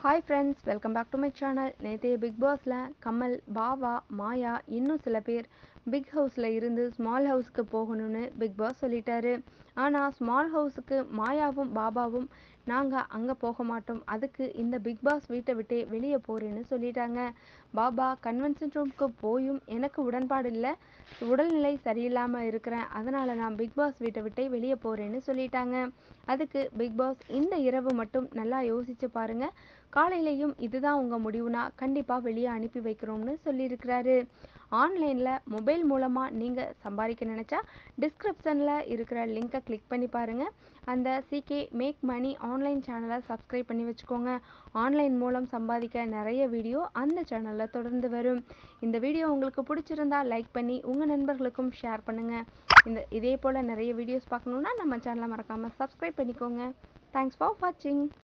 hi friends welcome back to my channel நேற்றைய big பாஸில் கமல் பாவா மாயா இன்னும் சில பேர் பிக் ஹவுஸில் இருந்து ஸ்மால் ஹவுஸ்க்கு போகணும்னு பிக் பாஸ் சொல்லிட்டாரு ஆனால் ஸ்மால் ஹவுஸுக்கு மாயாவும் பாபாவும் நாங்கள் அங்கே போக மாட்டோம் அதுக்கு இந்த பிக் பாஸ் வீட்டை விட்டே வெளியே போகிறேன்னு சொல்லிட்டாங்க பாபா கன்வென்ஷன் ரூம்க்கு போயும் எனக்கு உடன்பாடு இல்லை உடல்நிலை சரியில்லாமல் இருக்கிறேன் அதனால் நான் பிக் பாஸ் வீட்டை விட்டே வெளியே போகிறேன்னு சொல்லிட்டாங்க அதுக்கு பிக் பாஸ் இந்த இரவு மட்டும் நல்லா யோசிச்சு பாருங்க காலையிலையும் இதுதான் உங்கள் முடிவுனா கண்டிப்பாக வெளியே அனுப்பி வைக்கிறோம்னு சொல்லியிருக்கிறாரு ஆன்லைனில் மொபைல் மூலமாக நீங்கள் சம்பாதிக்க நினச்சா டிஸ்கிரிப்ஷனில் இருக்கிற லிங்கை கிளிக் பண்ணி பாருங்கள் அந்த சிகே மேக் மணி ஆன்லைன் சேனலை சப்ஸ்கிரைப் பண்ணி வச்சுக்கோங்க ஆன்லைன் மூலம் சம்பாதிக்க நிறைய வீடியோ அந்த சேனலில் தொடர்ந்து வரும் இந்த வீடியோ உங்களுக்கு பிடிச்சிருந்தா லைக் பண்ணி உங்கள் நண்பர்களுக்கும் ஷேர் பண்ணுங்கள் இந்த இதே போல் நிறைய வீடியோஸ் பார்க்கணுன்னா நம்ம சேனலை மறக்காமல் சப்ஸ்கிரைப் பண்ணிக்கோங்க தேங்க்ஸ் ஃபார் வாட்சிங்